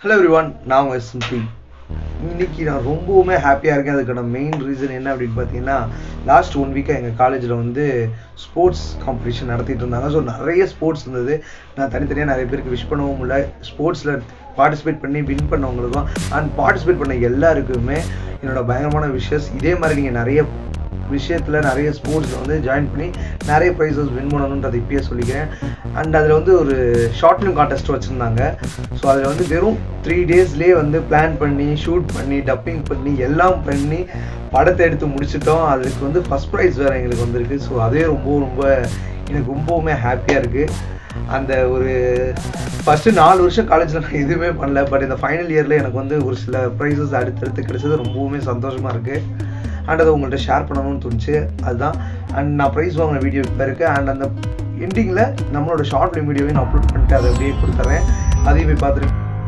hello every one நான் உங்கள் SMP இன்னைக்கு நான் ரொம்பவுமே ஹாப்பியாக இருக்கேன் அதுக்கான மெயின் ரீசன் என்ன அப்படின்னு பார்த்தீங்கன்னா லாஸ்ட் ஒன் வீக்காக எங்கள் காலேஜில் வந்து ஸ்போர்ட்ஸ் காம்படிஷன் நடத்திட்டு இருந்தாங்க ஸோ நிறைய ஸ்போர்ட்ஸ் இருந்தது நான் தனித்தனியாக நிறைய பேருக்கு விஷ் பண்ணவும் முடியல ஸ்போர்ட்ஸில் பார்ட்டிசிபேட் பண்ணி வின் பண்ணவங்களுக்கும் அண்ட் பார்ட்டிசிபேட் பண்ண எல்லாருக்குமே என்னோட பயங்கரமான விஷஸ் இதே மாதிரி நீங்கள் நிறைய விஷயத்தில் நிறைய ஸ்போர்ட்ஸில் வந்து ஜாயின் பண்ணி நிறைய ப்ரைஸஸ் வின் பண்ணணுன்றதை இப்பயே சொல்லிக்கிறேன் அண்ட் அதில் வந்து ஒரு ஷார்ட் ஃபிலிம் கான்டெஸ்ட் வச்சுருந்தாங்க ஸோ அதில் வந்து வெறும் த்ரீ டேஸ்லேயே வந்து பிளான் பண்ணி ஷூட் பண்ணி டப்பிங் பண்ணி எல்லாம் பண்ணி படத்தை எடுத்து முடிச்சிட்டோம் அதுக்கு வந்து ஃபஸ்ட் ப்ரைஸ் வேறு எங்களுக்கு வந்திருக்கு ஸோ அதே ரொம்ப ரொம்ப எனக்கு ரொம்பவுமே ஹாப்பியாக இருக்குது அந்த ஒரு ஃபஸ்ட்டு நாலு வருஷம் காலேஜில் நான் எதுவுமே பண்ணல பட் இந்த ஃபைனல் இயரில் எனக்கு வந்து ஒரு சில ப்ரைஸஸ் அடுத்தடுத்து கிடைச்சது ரொம்பவுமே சந்தோஷமாக இருக்குது அண்ட் அதை உங்கள்கிட்ட ஷேர் பண்ணணும்னு தோணுச்சு அதுதான் அண்ட் நான் ப்ரைஸ் வாங்கின வீடியோ இப்போ இருக்குது அண்ட் அந்த எண்டிங்கில் நம்மளோட ஷார்ட் ஃபிலிம் வீடியோவையும் நான் அப்லோட் பண்ணிட்டு அதை அப்படியே கொடுத்துறேன் அதையும் போய் பார்த்துட்டு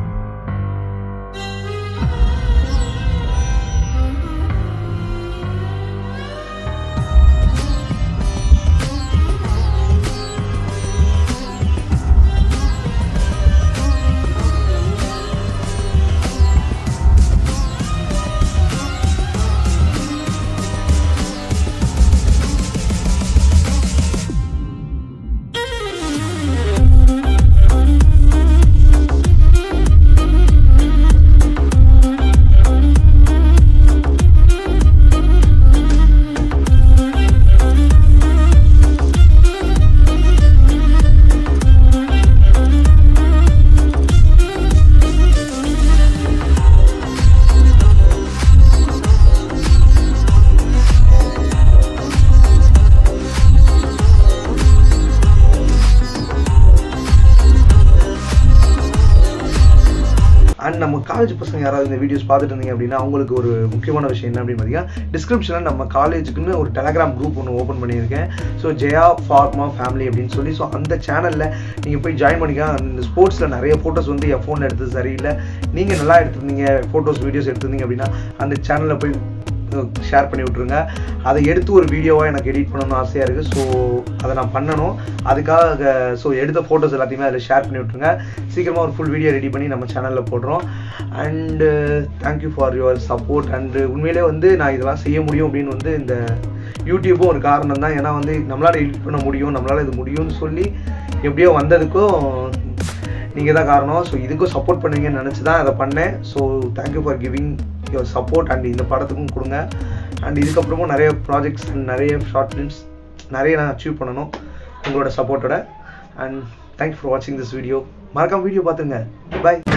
அண்ட் நம்ம காலேஜ் பசங்க யாராவது இந்த வீடியோஸ் பார்த்துட்டு இருந்தீங்க அப்படின்னா அவங்களுக்கு ஒரு முக்கியமான விஷயம் என்ன அப்படின்னு பார்த்தீங்கன்னா டிஸ்கிரிப்ஷனில் நம்ம காலேஜுக்குன்னு ஒரு டெலகிராம் குரூப் ஒன்று ஓப்பன் பண்ணியிருக்கேன் ஸோ ஜெயா ஃபார்மா ஃபேமிலி அப்படின்னு சொல்லி ஸோ அந்த சேனலில் நீங்கள் போய் ஜாயின் பண்ணிக்க அந்த ஸ்போர்ட்ஸில் நிறைய ஃபோட்டோஸ் வந்து என் ஃபோனில் எடுத்தது சரியில்லை நீங்கள் நல்லா எடுத்திருந்தீங்க ஃபோட்டோஸ் வீடியோஸ் எடுத்திருந்தீங்க அப்படின்னா அந்த சேனலில் போய் ஷேர் பண்ணி விட்ருங்க அதை எடுத்து ஒரு வீடியோவாக எனக்கு எடிட் பண்ணணும்னு ஆசையாக இருக்குது ஸோ அதை நான் பண்ணணும் அதுக்காக ஸோ எடுத்த ஃபோட்டோஸ் எல்லாத்தையுமே அதில் ஷேர் பண்ணி விட்ருங்க சீக்கிரமாக ஒரு ஃபுல் வீடியோ ரெடி பண்ணி நம்ம சேனலில் போடுறோம் and thank you for your support and உண்மையிலே வந்து நான் இதெல்லாம் செய்ய முடியும் அப்படின்னு வந்து இந்த யூடியூப்பும் ஒரு காரணம் தான் ஏன்னா வந்து நம்மளால் எடிட் பண்ண முடியும் நம்மளால் இது முடியும்னு சொல்லி எப்படியோ வந்ததுக்கும் நீங்கள் தான் காரணம் ஸோ இதுக்கும் சப்போர்ட் பண்ணுவீங்கன்னு நினச்சி தான் அதை பண்ணேன் so thank you for giving your support and இந்த படத்துக்கும் கொடுங்க அண்ட் இதுக்கப்புறமும் நிறைய ப்ராஜெக்ட்ஸ் அண்ட் நிறைய ஷார்ட் ஃபிலிம்ஸ் நிறைய நான் அச்சீவ் பண்ணணும் உங்களோட சப்போர்ட்டோட அண்ட் தேங்க்யூ ஃபார் வாட்சிங் திஸ் வீடியோ மறக்காம வீடியோ பார்த்துங்க பாய்